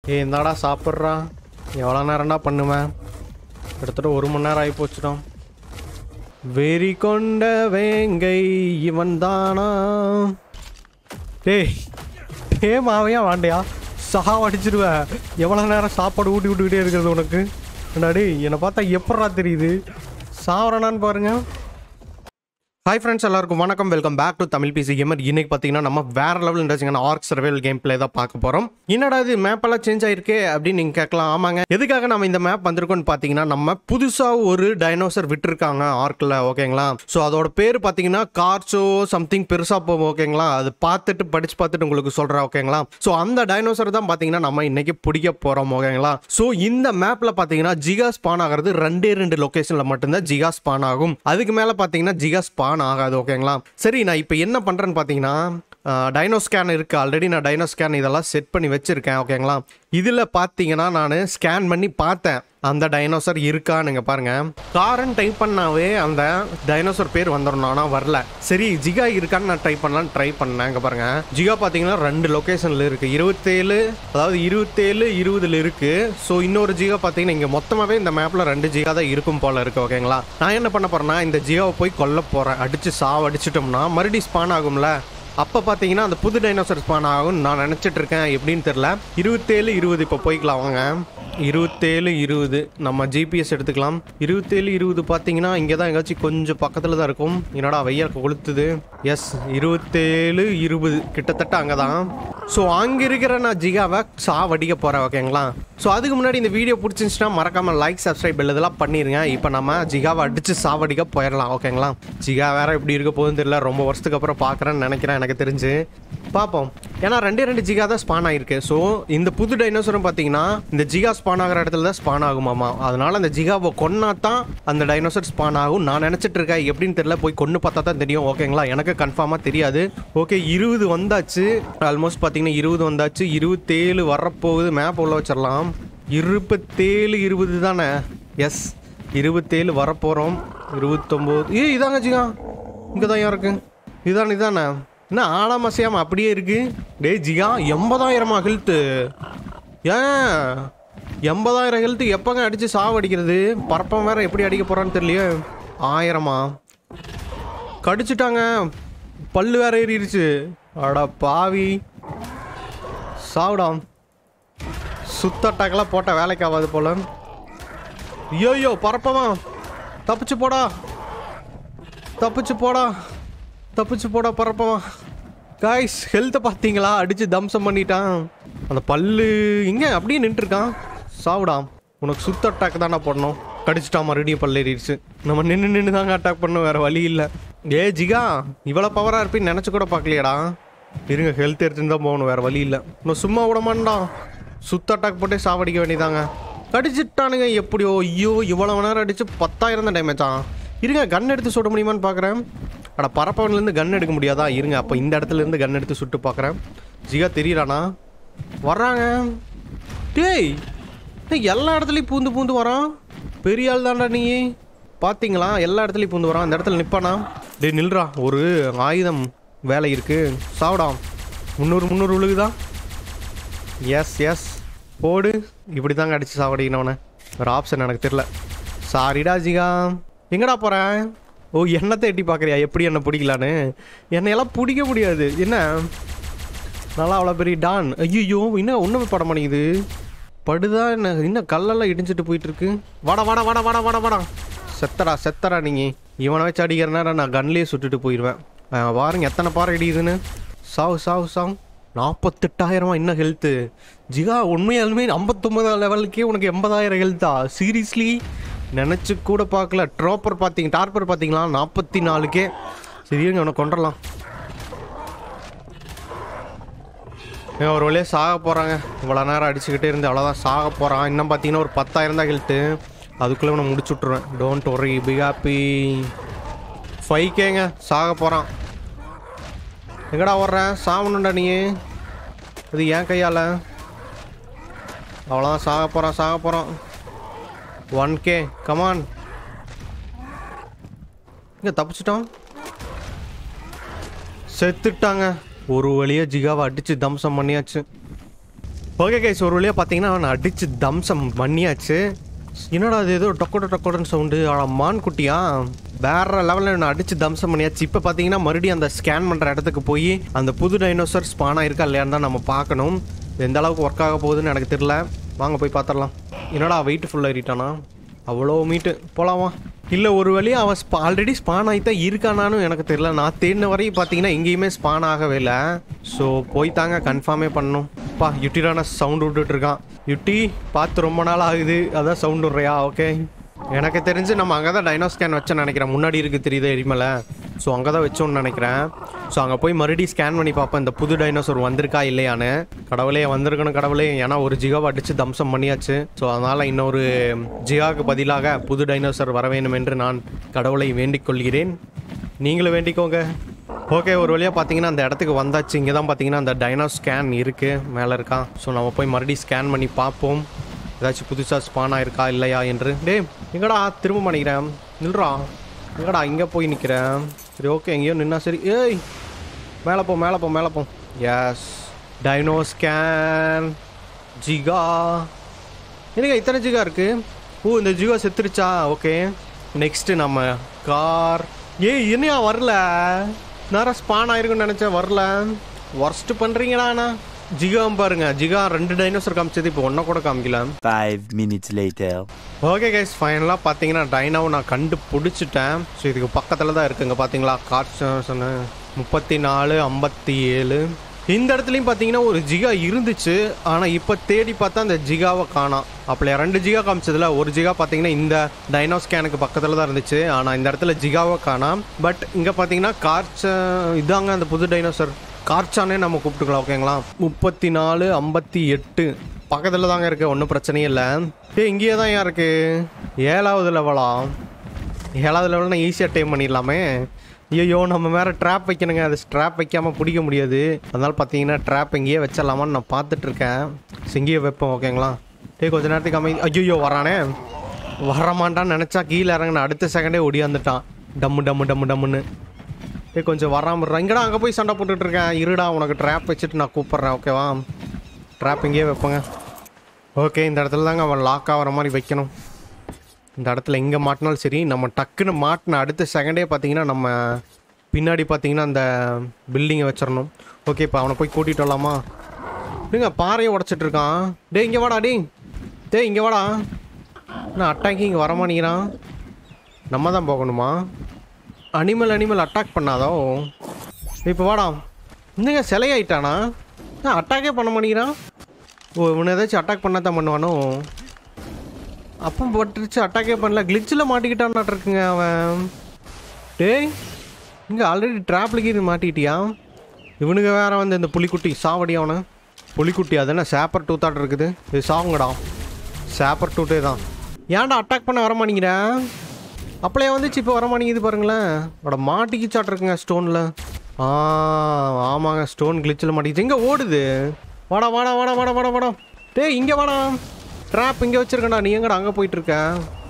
ஏய் இந்தாடா சாப்பிட்றான் எவ்வளோ நேரம்டா பண்ணுவேன் கிட்டத்தட்ட ஒரு மணி நேரம் ஆகி போச்சுடும் வெறி கொண்ட வேங்கை இவன் தானா டேய் டே மாவையா வாண்டையா சஹா அடிச்சிருவேன் எவ்வளோ நேரம் சாப்பாடு ஊட்டி விட்டுக்கிட்டே இருக்கிறது உனக்கு என்னடா டேய் என்னை பார்த்தா எப்படா தெரியுது சாவறானான்னு பாருங்க ஹாய் ஃப்ரெண்ட்ஸ் எல்லாருக்கும் வணக்கம் welcome back to Tamil PC gamer இன்னைக்கு பார்த்தீங்கன்னா நம்ம வேற லெவல் இன்ட்ரெஸ்டிங்கான ஆர்க் சர்வேல் கேம் பிளே தான் பார்க்க போகிறோம் என்னடா இது மேப் எல்லாம் சேஞ்ச் ஆயிருக்கே அப்படின்னு நீங்கள் கேட்கலாம் ஆமாங்க எதுக்காக நம்ம இந்த மேப் வந்திருக்கோம்னு பார்த்தீங்கன்னா நம்ம புதுசாக ஒரு டைனோசர் விட்டுருக்காங்க ஆர்க்கில் ஓகேங்களா ஸோ அதோட பேர் பார்த்தீங்கன்னா கார்ச்சோ சம்திங் பெருசாக போகும் ஓகேங்களா அது பார்த்துட்டு படிச்சு பார்த்துட்டு உங்களுக்கு சொல்கிறேன் ஓகேங்களா ஸோ அந்த டைனோசர் தான் பார்த்தீங்கன்னா நம்ம இன்னைக்கு பிடிக்க போகிறோம் ஓகேங்களா ஸோ இந்த மேப்பில் பார்த்தீங்கன்னா ஜிகா ஸ்பான் ஆகிறது ரெண்டே ரெண்டு லொக்கேஷனில் மட்டும்தான் ஜிகா ஸ்பான் ஆகும் அதுக்கு மேலே பார்த்தீங்கன்னா ஜிகா ஸ்பான் ஆகாது ஓகேங்களா சரி நான் இப்போ என்ன பண்ணுறேன்னு பார்த்தீங்கன்னா டைனோ ஸ்கேன் இருக்குது ஆல்ரெடி நான் டைனோ ஸ்கேன் இதெல்லாம் செட் பண்ணி வச்சுருக்கேன் ஓகேங்களா இதில் பார்த்தீங்கன்னா நான் ஸ்கேன் பண்ணி பார்த்தேன் அந்த டைனோசர் இருக்கானுங்க பாருங்க காரன் டைப் பண்ணாவே அந்த டைனோசர் பேர் வந்துடணும் ஆனால் வரல சரி ஜிகா இருக்கான்னு நான் ட்ரை பண்ணலான்னு ட்ரை பண்ணேன் இங்கே பாருங்க ஜிகா பார்த்தீங்கன்னா ரெண்டு லொக்கேஷனில் இருக்குது இருபத்தேழு அதாவது இருபத்தேழு இருபதுல இருக்கு ஸோ இன்னொரு ஜிகா பார்த்தீங்கன்னா இங்கே மொத்தமாகவே இந்த மேப்பில் ரெண்டு ஜிகா தான் இருக்கும் போல இருக்கு ஓகேங்களா நான் என்ன பண்ண போறேன்னா இந்த ஜிகாவை போய் கொல்ல போகிறேன் அடித்து சாவ அடிச்சிட்டோம்னா மறுபடியும் ஸ்பான் ஆகும்ல அப்போ பார்த்தீங்கன்னா அந்த புது டைனோசர் ஸ்பான் ஆகும்னு நான் நினச்சிட்டு இருக்கேன் எப்படின்னு தெரில இருபத்தேழு இருபது இப்போ போய்க்கலாம் வாங்க இருபத்தேழு இருபது நம்ம ஜிபிஎஸ் எடுத்துக்கலாம் இருபத்தேழு இருபது பார்த்தீங்கன்னா இங்கே தான் எங்கேயாச்சும் கொஞ்சம் பக்கத்தில் தான் இருக்கும் என்னடா வெய்யல் கொளுத்துது எஸ் இருபத்தேழு இருபது கிட்டத்தட்ட அங்கே தான் ஸோ அங்கே இருக்கிற நான் ஜிகாவை சாவடிக்க போகிறேன் ஓகேங்களா ஸோ அதுக்கு முன்னாடி இந்த வீடியோ பிடிச்சிருந்துச்சுன்னா மறக்காமல் லைக் சப்ஸ்கிரைப் இதெல்லாம் பண்ணிடுங்க இப்போ நம்ம ஜிகாவை அடித்து சாவடிக்க போயிடலாம் ஓகேங்களா ஜிகா வேற எப்படி இருக்க போகுதுன்னு தெரியல ரொம்ப வருஷத்துக்கு அப்புறம் பார்க்குறேன்னு நினைக்கிறேன் எனக்கு தெரிஞ்சு பார்ப்போம் ஏன்னா ரெண்டே ரெண்டு ஜிகா தான் ஸ்பான் ஆகிருக்கு ஸோ இந்த புது டைனோசரும் பார்த்தீங்கன்னா இந்த ஜிகா ஸ்பான் ஆகிற இடத்துல தான் ஸ்பான் ஆகுமாமா அதனால அந்த ஜிகாவை கொன்னா தான் அந்த டைனோசர் ஸ்பான் ஆகும் நான் நினச்சிட்டு இருக்கேன் எப்படின்னு தெரியல போய் கொண்டு பார்த்தா தான் தெரியும் ஓகேங்களா எனக்கு கன்ஃபார்மாக தெரியாது ஓகே இருபது வந்தாச்சு ஆல்மோஸ்ட் பார்த்தீங்கன்னா இருபது வந்தாச்சு இருபத்தேழு வரப்போகுது மேப் உள்ள வச்சிடலாம் இருபத்தேழு இருபது தானே எஸ் இருபத்தேழு வரப்போகிறோம் இருபத்தொம்போது ஏ இதாங்க ஜிகா இங்கே தான் இருக்கு இதானே இதானே என்ன ஆளாம் அசையாம அப்படியே இருக்கு டே ஜிகா எண்பதாயிரமா ஹெல்த்து ஏன் எண்பதாயிரம் ஹெல்த்து எப்போங்க அடித்து சாவடிக்கிறது பரப்பம் வேற எப்படி அடிக்க போகிறான்னு தெரியலையே ஆயிரமா கடிச்சிட்டாங்க பல்லு வேற ஏறிடுச்சு அட பாவி சாவிடாம் சுத்த அட்டாக்கெல்லாம் போட்ட வேலைக்கு ஆகாது போல ஐயோ பரப்பமா தப்பிச்சு போடா தப்பிச்சு போடா தப்பிச்சு போடா பரப்பமா காய்ஸ் ஹெல்த்தை பார்த்தீங்களா அடிச்சு தம்சம் பண்ணிட்டான் அந்த பல்லு இங்கே அப்படியே நின்றுருக்கான் சாவுடாம் உனக்கு சுத்த அட்டாக் தானே போடணும் கடிச்சிட்டான் மறுபடியும் பல்லு ஏறிடுச்சு நம்ம நின்று நின்று தாங்க அட்டாக் பண்ணோம் வேற வழி இல்லை ஏ ஜிகா இவ்வளோ பவராக இருப்பேன்னு நினச்சி கூட பார்க்கலையடா இருங்க ஹெல்த் எடுத்துன்னு தான் போகணும் வேற வழி இல்லை இன்னும் சும்மா விட மாட்டான் சுத்த அட்டாக் போட்டே சாவடிக்க வேண்டியதாங்க கடிச்சிட்டானுங்க எப்படியோ ஐயோ இவ்வளோ நேரம் அடிச்சு பத்தாயிரம் தான் டேமேஜ் ஆ இருங்க கன் எடுத்து சுட முடியுமான்னு பார்க்குறேன் அட பரப்பவன்லேருந்து கன் எடுக்க முடியாதா இருங்க அப்போ இந்த இடத்துல இருந்து கன் எடுத்து சுட்டு பார்க்குறேன் ஜிகா தெரியலானா வர்றாங்க டேய் டேய், எல்லா இடத்துலையும் பூந்து பூந்து வரான் பெரிய ஆள் தான்டா நீ பார்த்தீங்களா எல்லா இடத்துலையும் பூந்து வரான் அந்த இடத்துல நிற்பானா டேய் நில்றா ஒரு ஆயுதம் வேலை இருக்கு சாப்பிடாம் முந்நூறு முந்நூறு விழுகுதா எஸ் எஸ் போடு இப்படி தாங்க அடிச்சு சாவடிக்கணவனே வேறு ஆப்ஷன் எனக்கு தெரில சாரிடா ஜிகா எங்கடா போகிறேன் ஓ என்னத்தை எட்டி பார்க்குறியா எப்படி என்ன பிடிக்கலான்னு என்னையெல்லாம் பிடிக்க முடியாது என்ன நல்லா அவ்வளோ பெரிய டான் ஐயோ இன்னும் ஒன்றுமே பட மாட்டேங்குது படுதா என்ன இன்னும் கல்லெல்லாம் இடிஞ்சிட்டு போயிட்டு இருக்கு வாடா வாடா வாடா வாடா வாடா வாடா செத்தடா செத்தடா நீங்கள் இவனை வச்சு அடிக்கிற நேரம் நான் கன்லேயே சுட்டுட்டு போயிடுவேன் அஹ் பாருங்க எத்தனை பாறை இடிக்குதுன்னு சாவு சாவு சாவு நாற்பத்தெட்டாயிரமா இன்னும் ஹெல்த்து ஜிகா உண்மையாலுமே ஐம்பத்தொம்பதாம் லெவலுக்கே உனக்கு எண்பதாயிரம் ஹெல்த்தா சீரியஸ்லி நினச்சி கூட பார்க்கல ட்ராப்பர் பார்த்தீங்க டார்பர் பார்த்தீங்களா நாற்பத்தி நாலுக்கே சரிங்க அவனை கொண்டுடலாம் ஏன் ஒரு வழியாக சாக போகிறாங்க இவ்வளோ நேரம் அடிச்சுக்கிட்டே இருந்து அவ்வளோதான் சாக போகிறான் இன்னும் பார்த்தீங்கன்னா ஒரு பத்தாயிரம் தான் ஹெல்த்து அதுக்குள்ளே நான் முடிச்சு விட்ருவேன் don't worry big happy five கேங்க சாக போகிறான் எங்கடா ஓடுறேன் சாவணுண்டா நீ இது ஏன் கையால் அவ்வளோதான் சாக போகிறான் சாக போகிறான் ஒன் கே கமான் இங்கே தப்பிச்சிட்டான் செத்துட்டாங்க ஒரு வழியாக ஜிகாவை அடித்து தம்சம் பண்ணியாச்சு ஓகே கைஸ் ஒரு வழியாக பார்த்தீங்கன்னா அவனை அடித்து தம்சம் பண்ணியாச்சு என்னடா அது ஏதோ டொக்கோட டொக்கோடன்னு சவுண்டு ஆனா மான் குட்டியா வேற லெவலில் நான் அடிச்சு தம்சம் பண்ணியாச்சு இப்போ பார்த்தீங்கன்னா மறுபடியும் அந்த ஸ்கேன் பண்ணுற இடத்துக்கு போய் அந்த புது டைனோசர் ஸ்பானா இருக்கா இல்லையான்னு தான் நம்ம பார்க்கணும் எந்த அளவுக்கு ஒர்க் ஆக போகுதுன்னு எனக்கு தெரியல வாங்க போய் பார்த்துடலாம் என்னடா வெயிட் ஃபுல்லாக ஏறிட்டானா அவ்வளோ மீட்டு போலாமா இல்லை ஒரு வழியாக அவன் ஸ்பா ஆல்ரெடி ஸ்பான் ஆகி தான் இருக்கானான்னு எனக்கு தெரியல நான் தேடின வரையும் பார்த்தீங்கன்னா எங்கேயுமே ஸ்பான் ஆகவே இல்லை ஸோ போய் தாங்க கன்ஃபார்மே பண்ணணும் பா யுட்டிரான சவுண்ட் விட்டுட்டு இருக்கான் யுட்டி பார்த்து ரொம்ப நாள் ஆகுது அதான் சவுண்ட் விட்றியா ஓகே எனக்கு தெரிஞ்சு நம்ம அங்கே தான் டைனோ ஸ்கேன் வச்சோன்னு நினைக்கிறேன் முன்னாடி இருக்கு தெரியுது எரிமலை ஸோ அங்கே தான் வச்சோன்னு நினைக்கிறேன் ஸோ அங்கே போய் மறுபடியும் ஸ்கேன் பண்ணி பார்ப்பேன் இந்த புது டைனோசர் வந்திருக்கா இல்லையான்னு கடவுளே வந்திருக்கணும் கடவுளே ஏன்னா ஒரு ஜிகாவை அடித்து தம்சம் பண்ணியாச்சு ஸோ அதனால் இன்னொரு ஜிகாவுக்கு பதிலாக புது டைனோசர் வர வேண்டும் என்று நான் கடவுளை வேண்டிக் கொள்கிறேன் நீங்களும் வேண்டிக்கோங்க ஓகே ஒரு வழியாக பார்த்தீங்கன்னா அந்த இடத்துக்கு வந்தாச்சு இங்கே தான் பார்த்தீங்கன்னா அந்த டைனோ ஸ்கேன் இருக்குது மேலே இருக்கான் ஸோ நம்ம போய் மறுபடியும் ஸ்கேன் பண்ணி பார்ப்போம் ஏதாச்சும் புதுசாக ஸ்பான் ஆயிருக்கா இல்லையா என்று டேய் எங்கடா திரும்ப பண்ணிக்கிறேன் நில்றா எங்கடா இங்கே போய் நிற்கிறேன் சரி ஓகே எங்கேயோ நின்னா சரி ஏய் மேலே போ மேலே போ மேலே போ எஸ் டைனோ ஸ்கேன் ஜிகா என்னங்க இத்தனை ஜிகா இருக்கு ஓ இந்த ஜிகா செத்துருச்சா ஓகே நெக்ஸ்ட் நம்ம கார் ஏய் என்னையா வரல நேரம் ஸ்பான் ஆயிருக்குன்னு நினச்சேன் வரல ஒர்ஸ்ட் பண்ணுறீங்களாண்ணா ஜிகா பாருங்க ஜிகா ரெண்டு டைனோசர் காமிச்சது இப்போ ஒன்றை கூட காமிக்கல Five minutes later. Okay guys ஃபைனலாக பார்த்தீங்கன்னா டைனாவை நான் கண்டு பிடிச்சிட்டேன் ஸோ இதுக்கு பக்கத்தில் தான் இருக்குங்க பார்த்தீங்களா கார்ட்ஸ் சொன்னேன் முப்பத்தி நாலு ஐம்பத்தி ஏழு இந்த இடத்துலையும் பார்த்தீங்கன்னா ஒரு ஜிகா இருந்துச்சு ஆனால் இப்போ தேடி பார்த்தா அந்த ஜிகாவை காணோம் அப்படி ரெண்டு ஜிகா காமிச்சதுல ஒரு ஜிகா பார்த்தீங்கன்னா இந்த டைனோ ஸ்கேனுக்கு பக்கத்தில் தான் இருந்துச்சு ஆனால் இந்த இடத்துல ஜிகாவை காணோம் பட் இங்கே பார்த்தீங்கன்னா கார்ச் இதாங்க அந்த புது டைனோசர் கார்ச்சானே நம்ம கூப்பிட்டுக்கலாம் ஓகேங்களா முப்பத்தி நாலு ஐம்பத்தி எட்டு பக்கத்தில் தாங்க இருக்கு ஒன்றும் பிரச்சனையும் இல்லை ஏ இங்கேயே தான் ஏன் இருக்கு ஏழாவது லெவலா ஏழாவது லெவல்னா ஈஸியாக டைம் பண்ணிடலாமே ஐயோ நம்ம வேற ட்ராப் வைக்கணுங்க அது ட்ராப் வைக்காமல் பிடிக்க முடியாது அதனால பார்த்தீங்கன்னா ட்ராப் இங்கேயே வச்சிடலாமான்னு நான் பார்த்துட்டு இருக்கேன் So, இங்கேயே வைப்போம் ஓகேங்களா டேய் கொஞ்ச நேரத்துக்கு அமைதி ஐயோ வரானே வரமாட்டான்னு நினச்சா கீழே இறங்கின அடுத்த செகண்டே ஒடியாந்துட்டான் டம்மு டம்மு டம்மு டம்முன்னு ஏய் கொஞ்சம் வராமல் இங்கடா அங்கே போய் சண்டை போட்டுட்டு இருக்கேன் இருடா உனக்கு ட்ராப் வச்சுட்டு நான் கூப்பிட்றேன் ஓகேவா ட்ராப் இங்கேயே வைப்போங்க ஓகே இந்த இடத்துல தாங்க அவன் லாக் ஆகிற மாதிரி வைக்கணும் இந்த இடத்துல எங்கே மாட்டினாலும் சரி நம்ம டக்குன்னு மாட்டின அடுத்த செகண்டே பார்த்தீங்கன்னா நம்ம பின்னாடி பார்த்தீங்கன்னா அந்த பில்டிங்கை வச்சிடணும் ஓகே இப்போ அவனை போய் கூட்டிகிட்டு வரலாமா இல்லைங்க பாறையை உடச்சிட்டு இருக்கான் டேய் இங்கே வாடா டேய் டேய் இங்கே வாடா நான் அட்டாக்கி இங்கே வரமாட்டேங்கிறான் நம்ம தான் போகணுமா அனிமல் அனிமல் அட்டாக் பண்ணாதோ இப்போ வாடா இன்னுங்க சிலையாயிட்டானா நான் அட்டாக்கே பண்ண மாட்டேங்கிறான் ஓ இவனை ஏதாச்சும் அட்டாக் பண்ண தான் பண்ணுவானோ அப்போ பட்டுருச்சு அட்டாக்கே பண்ணல கிளிச்சில் மாட்டிக்கிட்டான்னு இருக்குங்க அவன் டேய் இங்கே ஆல்ரெடி ட்ராப்லுக்கு இது மாட்டிக்கிட்டியா இவனுங்க வேற வந்து இந்த புலிக்குட்டி சாவடி அவனை புலிக்குட்டி அது என்ன சேப்பர் டூத்தாட் இருக்குது இது சாவுங்கடா சேப்பர் டூட்டே தான் ஏன்டா அட்டாக் பண்ண வர மாட்டேங்கிற அப்படியே வந்துச்சு இப்போ வர மாட்டேங்குது பாருங்களேன் அவட மாட்டிக்கிச்சாட் இருக்குங்க ஸ்டோனில் ஆ ஆமாங்க ஸ்டோன் கிளிச்சில் மாட்டிக்கிச்சு எங்கே ஓடுது வாடா வாடா வாடா வாடா வாடா வாடா டேய் இங்கே வாடா ட்ராப் இங்கே வச்சிருக்கேன்டா நீ எங்கடா அங்கே போயிட்டு இருக்க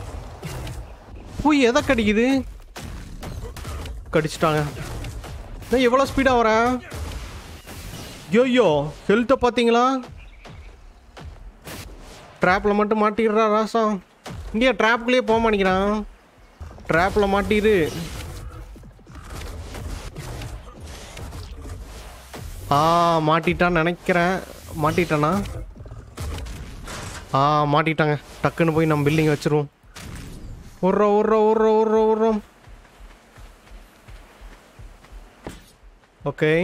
பூய் எதை கடிக்குது கடிச்சிட்டாங்க நான் எவ்வளோ ஸ்பீடாக வரேன் ஐயோ ஹெல்த்தை பார்த்தீங்களா ட்ராப்பில் மட்டும் மாட்டிடுறா ராசா இங்கே ட்ராப்புக்குள்ளேயே போக மாட்டேங்கிறான் ட்ராப்பில் மாட்டிடு ஆ மாட்டிட்டான்னு நினைக்கிறேன் மாட்டிட்டானா ஆ மாட்டிட்டாங்க டக்குன்னு போய் நம்ம பில்டிங் வச்சிருவோம் உர்றோம் உர்றோம் உர்றோம் உர்றோம் உர்றோம் ஓகே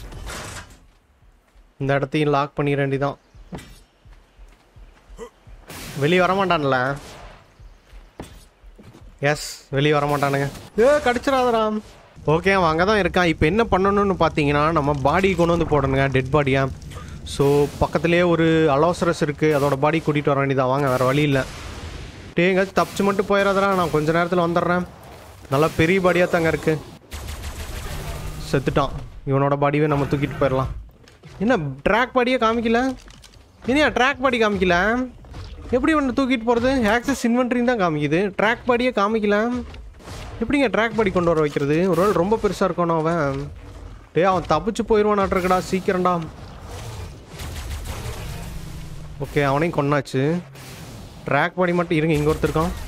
இந்த இடத்தையும் லாக் பண்ணிட வேண்டிதான் வெளியே வரமாட்டான்ல எஸ் வெளியே வரமாட்டானுங்க ஏ கடிச்சிடாதடா ஓகே அவன் அங்கே தான் இருக்கான் இப்போ என்ன பண்ணணும்னு பார்த்தீங்கன்னா நம்ம பாடி கொண்டு வந்து போடணுங்க டெட் பாடியா ஸோ பக்கத்துலேயே ஒரு அலோசரஸ் இருக்குது அதோட பாடி கூட்டிகிட்டு வர வேண்டியதான் வாங்க வேறு வழி இல்லை டே எங்கேயாச்சும் தப்பிச்சு மட்டும் போயிடாதடா நான் கொஞ்ச நேரத்தில் வந்துடுறேன் நல்லா பெரிய பாடியாக தாங்க இருக்குது செத்துட்டான் இவனோட பாடியே நம்ம தூக்கிட்டு போயிடலாம் என்ன ட்ராக் பாடியே காமிக்கல இனியா ட்ராக் பாடி காமிக்கல எப்படி ஒன்று தூக்கிட்டு போகிறது ஆக்சஸ் இன்வென்ட்ரின்னு தான் காமிக்குது ட்ராக் பாடியே காமிக்கல எப்படிங்க ட்ராக் பாடி கொண்டு வர வைக்கிறது ஒரு வேளை ரொம்ப பெருசாக இருக்கணும் அவன் டேய் அவன் தப்பிச்சு போயிடுவானாட்டிருக்கடா சீக்கிரம்டா ஓகே அவனையும் கொன்னாச்சு ட்ராக் பாடி மட்டும் இருங்க இங்கே ஒருத்தர் இருக்கான்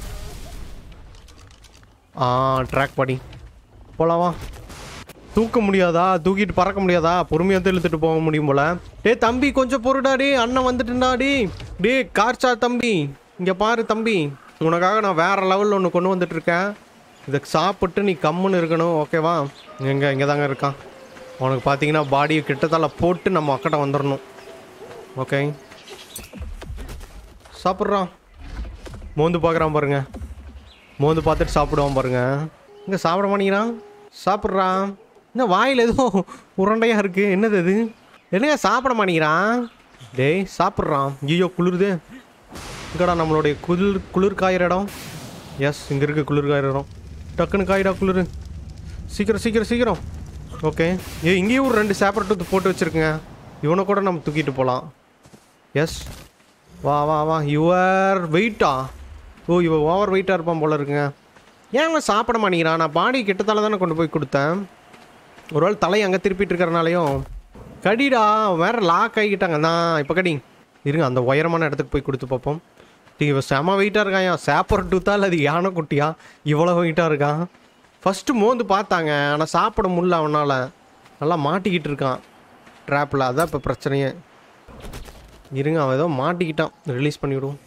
ஆ ட்ராக் பாடி போலாவா தூக்க முடியாதா தூக்கிட்டு பறக்க முடியாதா பொறுமையாக தான் இழுத்துட்டு போக முடியும் போல டேய் தம்பி கொஞ்சம் பொருடா டே அண்ணன் வந்துட்டுண்டா டே டே கார்ச்சா தம்பி இங்கே பாரு தம்பி உனக்காக நான் வேற லெவலில் ஒன்று கொண்டு வந்துட்டு இருக்கேன் இதை சாப்பிட்டு நீ கம்முன்னு இருக்கணும் ஓகேவா எங்கே இங்கே தாங்க இருக்கான் உனக்கு பார்த்தீங்கன்னா பாடியை கிட்டத்தால போட்டு நம்ம அக்கட்ட வந்துடணும் ஓகே சாப்பிட்றான் மோந்து பார்க்குறான் பாருங்க மோந்து பார்த்துட்டு சாப்பிடுவான் பாருங்க இங்கே சாப்பிட மாட்டேங்கிறான் சாப்பிட்றான் என்ன வாயில் ஏதோ உருண்டையாக இருக்குது என்னது அது என்னங்க சாப்பிட மாட்டேங்கிறான் டேய் சாப்பிட்றான் ஐயோ குளிருது இங்கடா நம்மளுடைய குளிர் குளிர் காயிற இடம் எஸ் இங்கே இருக்கு குளிர் காயிற இடம் டக்குன்னு காயிடா குளிர் சீக்கிரம் சீக்கிரம் சீக்கிரம் ஓகே ஏ இங்கேயும் ஒரு ரெண்டு சேப்பரட்டு போட்டு வச்சுருக்குங்க இவனை கூட நம்ம தூக்கிட்டு போகலாம் எஸ் வா வா வா யுவர் வெயிட்டா ஓ இவ ஓவர் வெயிட்டாக இருப்பான் போல இருக்குங்க ஏன் அவன் சாப்பிட மாட்டேங்கிறான் நான் பாடி கிட்டத்தால தானே கொண்டு போய் கொடுத்தேன் ஒருவேளை தலையை அங்கே திருப்பிட்டு இருக்கிறனாலையும் கடிடா அவன் வேற லாக் ஆகிக்கிட்டாங்க தான் இப்போ கடி இருங்க அந்த உயரமான இடத்துக்கு போய் கொடுத்து பார்ப்போம் டீ இவன் செம வெயிட்டாக இருக்கான் சேப்பர் டூத்தா இல்லை அது யானை குட்டியா இவ்வளோ வெயிட்டாக இருக்கான் ஃபஸ்ட்டு மோந்து பார்த்தாங்க ஆனால் சாப்பிட முடியல அவனால் நல்லா மாட்டிக்கிட்டு இருக்கான் ட்ராப்பில் அதான் இப்போ பிரச்சனையே இருங்க அவன் ஏதோ மாட்டிக்கிட்டான் ரிலீஸ் பண்ணிவிடுவோம்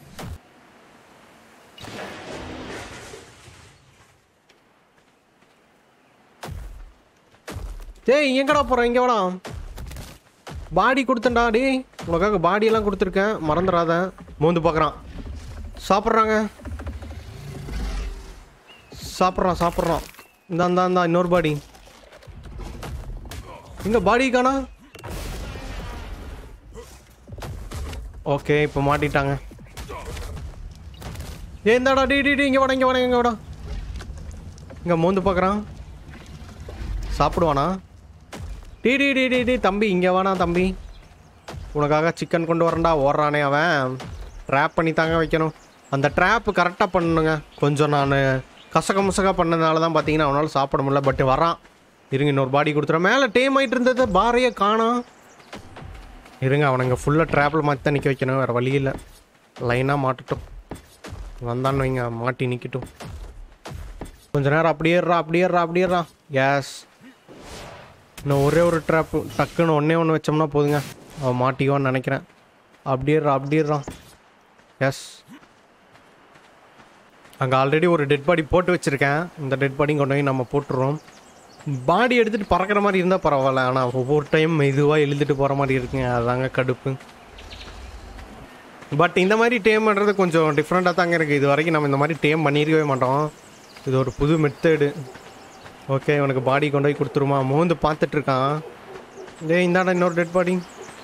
டேய் எங்கடா போகிறேன் இங்கே வாடா பாடி கொடுத்தேன்டா டேய் உனக்காக பாடியெல்லாம் கொடுத்துருக்கேன் மறந்துடாத மோந்து பார்க்குறான் சாப்பிட்றாங்க சாப்பிட்றான் சாப்பிட்றான் இந்தா இந்தா இந்தா இன்னொரு பாடி இங்கே பாடி காணா ஓகே இப்போ மாட்டிட்டாங்க ஏ இந்தாடா டி டி டி இங்கே வாடா இங்கே வாடா இங்கே வாடா இங்கே மோந்து பார்க்குறான் சாப்பிடுவானா டி டி டி டி டி தம்பி இங்கே வாடா தம்பி உனக்காக சிக்கன் கொண்டு வரேன்டா ஓடுறானே அவன் ட்ராப் பண்ணி தாங்க வைக்கணும் அந்த ட்ராப் கரெக்டாக பண்ணணுங்க கொஞ்சம் நான் கசக முசகா பண்ணதுனால தான் பார்த்தீங்கன்னா அவனால் சாப்பிட முடியல பட் வரான் இருங்க இன்னொரு பாடி கொடுத்துறேன் மேலே டேம் ஆகிட்டு இருந்தது பாறையே காணோம் இருங்க அவனை இங்கே ஃபுல்லாக ட்ராப்பில் மாற்றி தான் நிற்க வைக்கணும் வேறு வழி இல்லை லைனாக மாட்டட்டும் வந்தான்னு வைங்க மாட்டி நிற்கட்டும் கொஞ்ச நேரம் அப்படியே ஏறா அப்படியே ஏறா அப்படியே ஏறா எஸ் இன்னும் ஒரே ஒரு ட்ராப்பு டக்குன்னு ஒன்றே ஒன்று வச்சோம்னா போதுங்க அவன் மாட்டிக்குவான்னு நினைக்கிறேன் அப்படியே ஏறா அப்படியே ஏறான் எஸ் அங்கே ஆல்ரெடி ஒரு டெட் பாடி போட்டு வச்சுருக்கேன் இந்த டெட் பாடியும் கொண்டு போய் நம்ம போட்டுருவோம் பாடி எடுத்துகிட்டு பறக்கிற மாதிரி இருந்தால் பரவாயில்ல ஆனால் ஒவ்வொரு டைம் மெதுவாக எழுதிட்டு போகிற மாதிரி இருக்குங்க அதாங்க கடுப்பு பட் இந்த மாதிரி டேம் பண்ணுறது கொஞ்சம் டிஃப்ரெண்ட்டாக தாங்க இருக்குது இது வரைக்கும் நம்ம இந்த மாதிரி டேம் பண்ணியிருக்கவே மாட்டோம் இது ஒரு புது மெத்தடு ஓகே உனக்கு பாடி கொண்டு போய் கொடுத்துருமா மோந்து பார்த்துட்டு இருக்கான் டேய் இந்தாடா இன்னொரு டெட் பாடி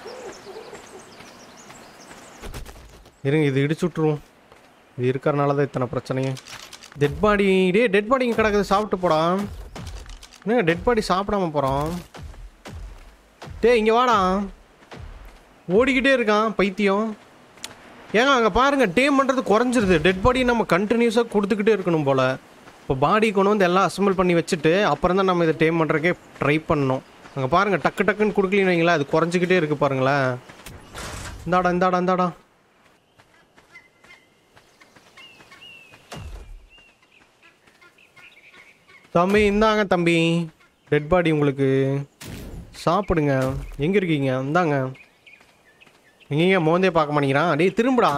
இருங்க இது இடிச்சு விட்ருவோம் இது இருக்கிறனால தான் இத்தனை பிரச்சனையே டெட் பாடி டே டெட் பாடி இங்கே கிடக்குது சாப்பிட்டு போடா என்ன டெட் பாடி சாப்பிடாம போகிறோம் டேய் இங்கே வாடா ஓடிக்கிட்டே இருக்கான் பைத்தியம் ஏங்க அங்கே பாருங்கள் டேம் பண்ணுறது குறைஞ்சிருது டெட் பாடி நம்ம கண்டினியூஸாக கொடுத்துக்கிட்டே இருக்கணும் போல் இப்போ பாடி கொண்டு வந்து எல்லாம் அசம்பிள் பண்ணி வச்சுட்டு அப்புறம் தான் நம்ம இதை டேம் பண்ணுறக்கே ட்ரை பண்ணணும் அங்கே பாருங்கள் டக்கு டக்குன்னு கொடுக்கலன்னு வைங்களேன் அது குறைஞ்சிக்கிட்டே இருக்குது பாருங்களேன் இந்தாடா இந்தாடா இந்தாடா தம்பி இந்தாங்க தம்பி டெட் பாடி உங்களுக்கு சாப்பிடுங்க எங்கே இருக்கீங்க இந்தாங்க எங்கேங்க மோந்தே பார்க்க மாட்டேங்கிறான் டேய் திரும்புடா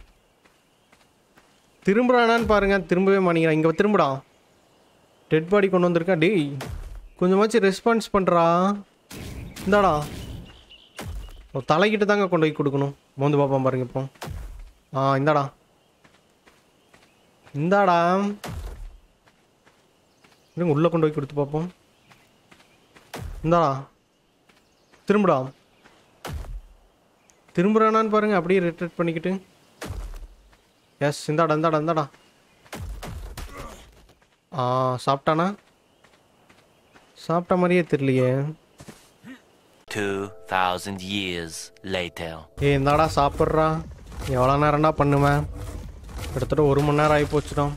திரும்புறானான்னு பாருங்க திரும்பவே மாட்டேங்கிறான் இங்கே திரும்புடா டெட் பாடி கொண்டு வந்திருக்கான் டேய் கொஞ்சமாச்சும் ரெஸ்பான்ஸ் பண்ணுறா இந்தாடா ஓ தலைக்கிட்ட தாங்க கொண்டு போய் கொடுக்கணும் மோந்து பார்ப்போம் பாருங்க இப்போ ஆ இந்தாடா இந்தாடா இருங்க உள்ளே கொண்டு போய் கொடுத்து பார்ப்போம் இந்தாடா திரும்புடா திரும்புறானான்னு பாருங்க அப்படியே ரிட்ரேட் பண்ணிக்கிட்டு எஸ் இந்தாடா இந்தாடா இந்தாடா ஆ சாப்பிட்டானா சாப்பிட்ட மாதிரியே தெரியலையே 2,000 years later. ஏய் இந்தாடா சாப்பிட்றா எவ்வளோ நேரம்டா பண்ணுவேன் கிட்டத்தட்ட ஒரு மணி நேரம் ஆகி போச்சுட்டோம்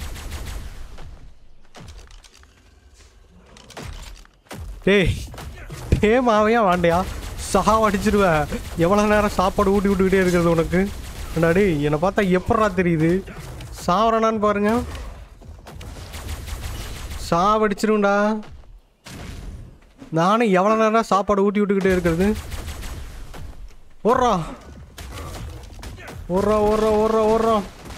டேய் டேமாவையா வாண்டியா சஹா அடிச்சிருவேன் எவ்வளோ நேரம் சாப்பாடு ஊட்டி விட்டுக்கிட்டே இருக்கிறது உனக்கு என்னடி என்னை பார்த்தா எப்படா தெரியுது சாவறானான்னு பாருங்க சாவடிச்சிருவேன்டா நானும் எவ்வளோ நேரம் சாப்பாடு ஊட்டி விட்டுக்கிட்டே இருக்கிறது ஓடுறா ஓடுறா ஓடுறா ஓடுறா ஓடுறா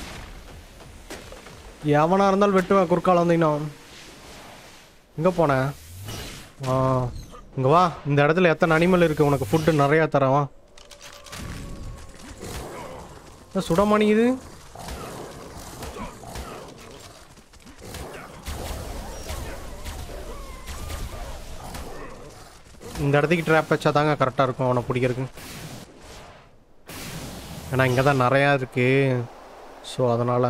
எவனா இருந்தாலும் வெட்டுவேன் குறுக்கால வந்தீங்கன்னா எங்கே போனேன் ஆ இங்கே வா இந்த இடத்துல எத்தனை அனிமல் இருக்குது உனக்கு ஃபுட்டு நிறையா தரேன் வா என்ன சுட மாட்டேங்குது இந்த இடத்துக்கு ட்ராப் வச்சா தாங்க கரெக்டாக இருக்கும் அவனை பிடிக்கிறதுக்கு ஏன்னா இங்கே தான் நிறையா இருக்குது ஸோ அதனால்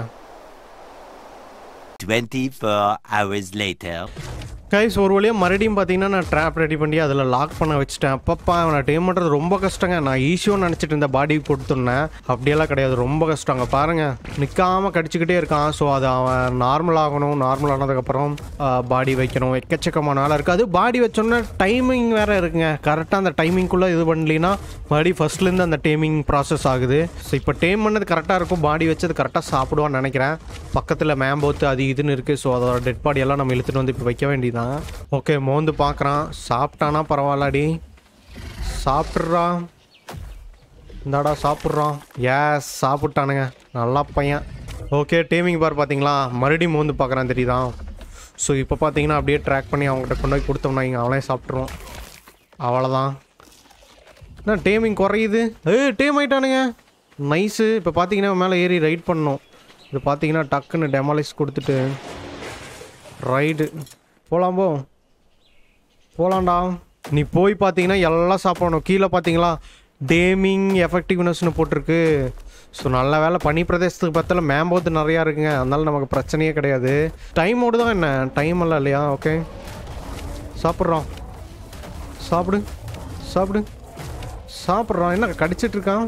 24 hours later. கைஸ் ஒரு வழியாக மறுபடியும் பார்த்தீங்கன்னா நான் ட்ராப் ரெடி பண்ணி அதில் லாக் பண்ண வச்சுட்டேன் அப்பப்பா அவனை டேம் பண்ணுறது ரொம்ப கஷ்டங்க நான் ஈஸியாக நினச்சிட்டு இருந்த பாடி கொடுத்துருந்தேன் அப்படியெல்லாம் கிடையாது ரொம்ப கஷ்டம் அங்கே பாருங்கள் நிற்காமல் கடிச்சிக்கிட்டே இருக்கான் ஸோ அது அவன் நார்மல் ஆகணும் நார்மல் ஆனதுக்கப்புறம் பாடி வைக்கணும் எக்கச்சக்கமான நாளாக இருக்குது அது பாடி வச்சோன்னா டைமிங் வேறு இருக்குங்க கரெக்டாக அந்த டைமிங்குள்ளே இது பண்ணலின்னா மறுபடியும் ஃபர்ஸ்ட்லேருந்து அந்த டேமிங் ப்ராசஸ் ஆகுது ஸோ இப்போ டேம் பண்ணது கரெக்டாக இருக்கும் பாடி வச்சது கரெக்டாக சாப்பிடுவான்னு நினைக்கிறேன் பக்கத்தில் மேம்போத்து அது இதுன்னு இருக்குது ஸோ அதோட டெட் பாடி எல்லாம் நம்ம இழுத்துட்டு வந்து இப்போ வைக்க வேண்டியதான் ஓகே மோந்து பார்க்குறான் சாப்பிட்டானா பரவாயில்லடி சாப்பிட்றா இந்தாடா சாப்பிட்றான் ஏஸ் சாப்பிட்டானுங்க நல்லா பையன் ஓகே டேமிங் பார் பார்த்தீங்களா மறுபடியும் மோந்து பார்க்குறான் தெரியுதா ஸோ இப்போ பார்த்தீங்கன்னா அப்படியே ட்ராக் பண்ணி அவங்ககிட்ட கொண்டு போய் கொடுத்தோம்னா இங்கே அவனே சாப்பிட்ருவான் அவ்வளோதான் என்ன டேமிங் குறையுது ஏய் டேம் ஆயிட்டானுங்க நைஸு இப்போ பார்த்தீங்கன்னா மேலே ஏறி ரைட் பண்ணணும் இது பார்த்தீங்கன்னா டக்குன்னு டெமாலிஸ் கொடுத்துட்டு ரைடு போகலாம் போ போகலாம்டா நீ போய் பார்த்தீங்கன்னா எல்லாம் சாப்பிடணும் கீழே பார்த்தீங்களா டேமிங் எஃபெக்டிவ்னஸ்னு போட்டிருக்கு ஸோ நல்ல வேலை பனி பிரதேசத்துக்கு பக்கத்தில் மேம்போத்து நிறையா இருக்குங்க அதனால நமக்கு பிரச்சனையே கிடையாது டைமோடு தான் என்ன டைம் எல்லாம் இல்லையா ஓகே சாப்பிட்றோம் சாப்பிடு சாப்பிடு சாப்பிட்றான் என்ன கடிச்சிட்டு இருக்கான்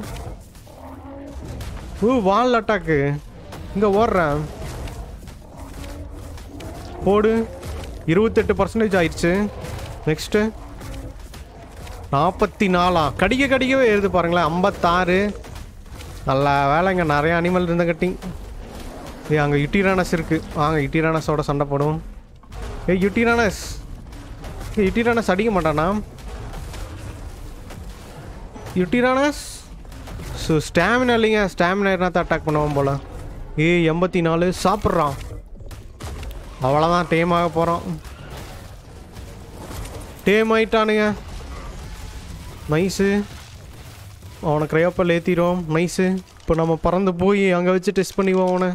ஓ வால் அட்டாக்கு இங்கே ஓடுறேன் போடு இருபத்தெட்டு பர்சன்டேஜ் ஆயிடுச்சு நெக்ஸ்ட்டு நாற்பத்தி நாலா கடிக்க கடிக்கவே ஏறுது பாருங்களேன் ஐம்பத்தாறு நல்ல வேலைங்க நிறைய அனிமல் இருந்த கட்டி ஏ அங்கே யுட்டிரானஸ் இருக்குது வாங்க யுட்டிரானஸோட சண்டை போடும் ஏய் யுட்டிரானஸ் ஏய் யுட்டிரானஸ் அடிக்க மாட்டானா யுட்டிரானஸ் ஸோ ஸ்டாமினா இல்லைங்க ஸ்டாமினா இருந்தால் அட்டாக் பண்ணுவோம் போல் ஏ எண்பத்தி நாலு சாப்பிட்றான் அவ்வளோதான் டேம் ஆக போகிறோம் டேம் ஆயிட்டானுங்க நைஸு அவனை கிரையோப்பல் ஏற்றிடும் நைஸு இப்போ நம்ம பறந்து போய் அங்கே வச்சு டெஸ்ட் பண்ணிவோம் அவனை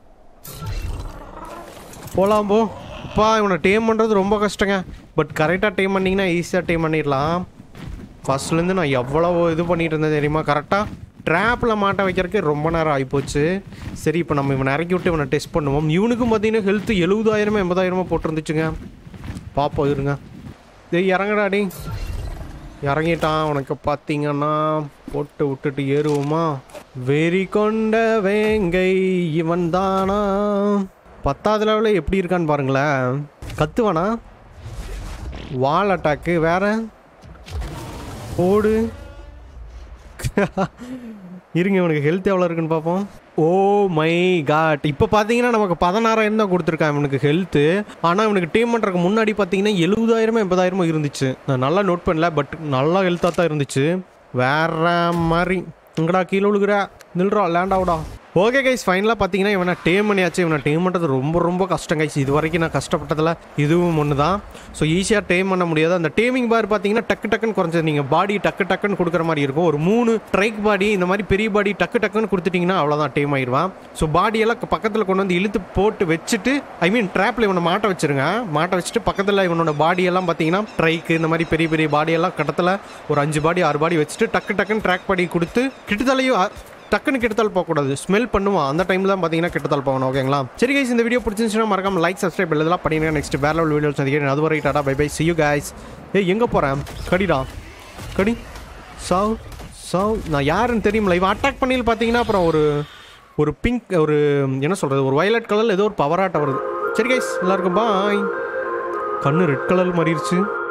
போகலாம் போ அப்பா இவனை டேம் பண்ணுறது ரொம்ப கஷ்டங்க பட் கரெக்டாக டேம் பண்ணிங்கன்னா ஈஸியாக டேம் பண்ணிடலாம் ஃபர்ஸ்ட்லேருந்து நான் எவ்வளோ இது பண்ணிட்டு இருந்தேன் தெரியுமா கரெக்டாக ட்ராப்பில் மாட்ட வைக்கிறதுக்கு ரொம்ப நேரம் ஆகிப்போச்சு சரி இப்போ நம்ம இவனை இறக்கி விட்டு இவனை டெஸ்ட் பண்ணுவோம் இவனுக்கும் பார்த்தீங்கன்னா ஹெல்த்து எழுபதாயிரமோ எண்பதாயிரமோ போட்டிருந்துச்சுங்க பார்ப்போம் இருங்க டேய் இறங்கடாடி இறங்கிட்டான் உனக்கு பார்த்தீங்கன்னா போட்டு விட்டுட்டு ஏறுவோமா வெறி கொண்ட வேங்கை இவன் தானா பத்தாவது லெவலில் எப்படி இருக்கான்னு பாருங்களேன் கத்துவானா வால் அட்டாக்கு வேற ஓடு இருங்க இவனுக்கு ஹெல்த் எவ்வளோ இருக்குன்னு பார்ப்போம் ஓ மை காட் இப்போ பார்த்தீங்கன்னா நமக்கு பதினாறாயிரம் தான் கொடுத்துருக்கான் இவனுக்கு ஹெல்த்து ஆனால் இவனுக்கு டீம் பண்ணுறதுக்கு முன்னாடி பார்த்தீங்கன்னா எழுபதாயிரமோ எண்பதாயிரமோ இருந்துச்சு நான் நல்லா நோட் பண்ணல பட் நல்லா ஹெல்த்தாக தான் இருந்துச்சு வேற மாதிரி இங்கடா கீழே விழுகுற நில்றா லேண்ட் ஆகுடா ஓகே கைஸ் ஃபைனலாக பார்த்தீங்கன்னா இவனை டேம் பண்ணியாச்சு இவனை டேம் பண்ணுறது ரொம்ப ரொம்ப கஷ்டம் கைஸ் இது வரைக்கும் நான் கஷ்டப்பட்டதில் இதுவும் ஒன்று தான் ஸோ ஈஸியாக டேம் பண்ண முடியாது அந்த டேமிங் பார் பார்த்தீங்கன்னா டக்கு டக்குன்னு குறைஞ்சது நீங்கள் பாடி டக்கு டக்குன்னு கொடுக்குற மாதிரி இருக்கும் ஒரு மூணு ட்ரைக் பாடி இந்த மாதிரி பெரிய பாடி டக்கு டக்குன்னு கொடுத்துட்டிங்கன்னா அவ்வளோதான் டேம் ஆயிடுவான் ஸோ பாடியெல்லாம் பக்கத்தில் கொண்டு வந்து இழுத்து போட்டு வச்சுட்டு ஐ மீன் ட்ராப்பில் இவனை மாட்ட வச்சிருங்க மாட்ட வச்சுட்டு பக்கத்தில் இவனோட பாடியெல்லாம் பார்த்தீங்கன்னா ட்ரைக்கு இந்த மாதிரி பெரிய பெரிய பாடியெல்லாம் கட்டத்தில் ஒரு அஞ்சு பாடி ஆறு பாடி வச்சுட்டு டக்கு டக்குன்னு ட்ராக் பாடி கொடுத்து கிட்டத்தலையும் அ- டக்குன்னு கெடுத்தால் போகக்கூடாது ஸ்மெல் பண்ணுவான் அந்த டைமில் தான் பார்த்தீங்கன்னா கெடுத்தால் போகணும் ஓகேங்களா சரி கைஸ் இந்த வீடியோ பிடிச்சிருந்துச்சுன்னா மறக்காம லைக் சப்ஸ்கிரைப் இதெல்லாம் பண்ணிடுங்க நெக்ஸ்ட் வேற லெவல் வீடியோ சந்திக்கிறேன் அதுவரை tata bye bye see you guys ஏய் எங்கே போகிறேன் கடிடா கடி சாவ் சாவ் நான் யாருன்னு தெரியுமில்ல இவன் அட்டாக் பண்ணியில் பார்த்தீங்கன்னா அப்புறம் ஒரு ஒரு பிங்க் ஒரு என்ன சொல்கிறது ஒரு வயலட் கலரில் ஏதோ ஒரு பவராட்டம் வருது சரி கைஸ் எல்லாருக்கும் பாய் கண்ணு ரெட் கலர் மாறிடுச்சு